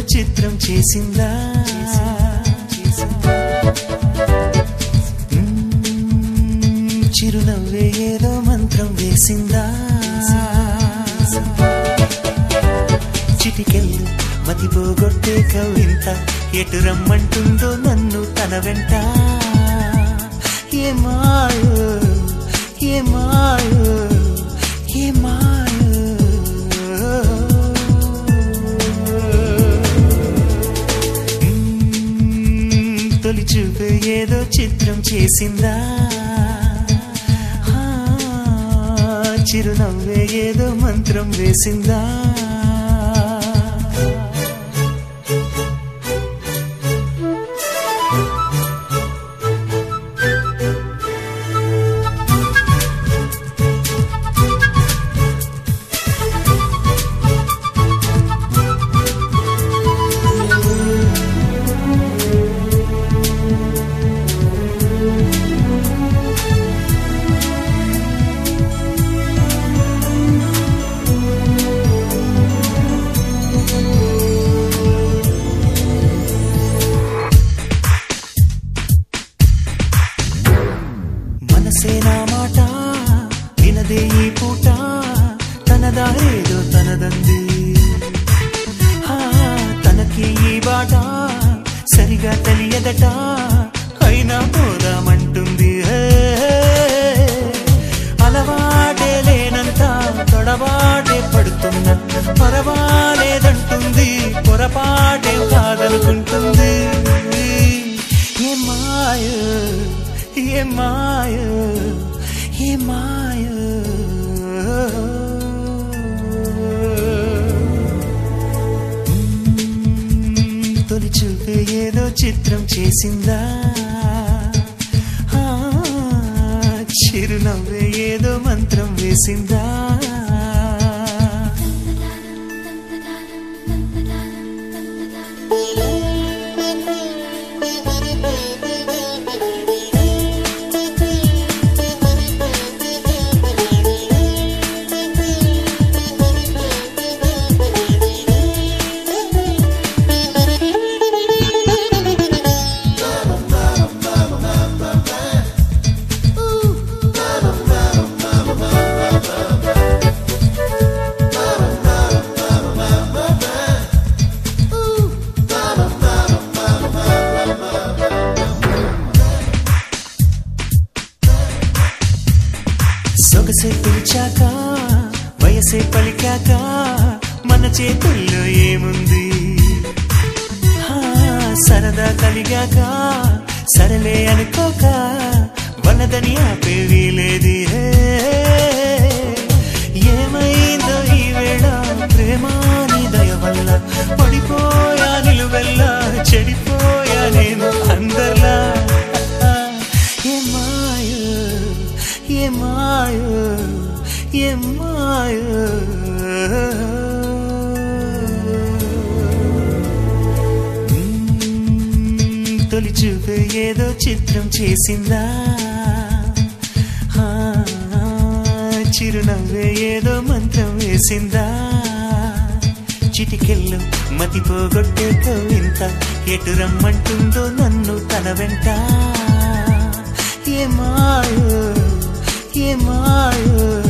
చిత్రం చేసిందా మ్మ్, చిరునవ్వే ఏదో మంత్రం వేసిందా చిటికెళ్ళు మతిపోగొట్టే కవింత ఎటు రమ్మంటుందో నన్ను తన వెంట ఏ మాయో ఏ మాయో ఏ మాయో మ్మ్, తొలి చూపు ఏదో చిత్రం చేసిందా ఆ, చిరునవ్వే ఏదో మంత్రం వేసిందా మనసే నా మాట వినదే ఈ పూట తనదారేదో తనదంది ఆ, తనకి ఈ బాట సరిగా తెలియదట అయినా పోదామంటుంది హే. అలవాటే లేనంత తొడబాటే పడుతున్న పరవాలేదంటుంది పొరపాటే కాదనుకుంటుంది ఏ మాయో ఏ మాయో ఏ మాయో మ్మ్, తొలి చూపే ఏదో చిత్రం చేసిందా ఆ, చిరునవ్వే ఏదో మంత్రం వేసిందా సొగసే పిలిచాక వయసే పలికాక మన చేతుల్లో ఏముంది ఆ, సరదా కలిగాక సరలే అనుకోక వనదని ఆపేవి లేది హే. ఏమైందో ఈ వేళ ప్రేమాని దయ వల్ల పడిపోయా నిలువెల్లా చెడిపోయా నేను అందర్లా ఏ మాయో ఏ మాయో ఏ మాయో మ్మ్, తొలి చూపు ఏదో చిత్రం చేసిందా ఆ, చిరునవ్వే ఏదో మంత్రం వేసిందా చిటికెళ్ళు మతిపోగొట్టే కవింత ఎటు రమ్మంటుందో నన్ను తన వెంట ఏ మాయో ఏ మాయో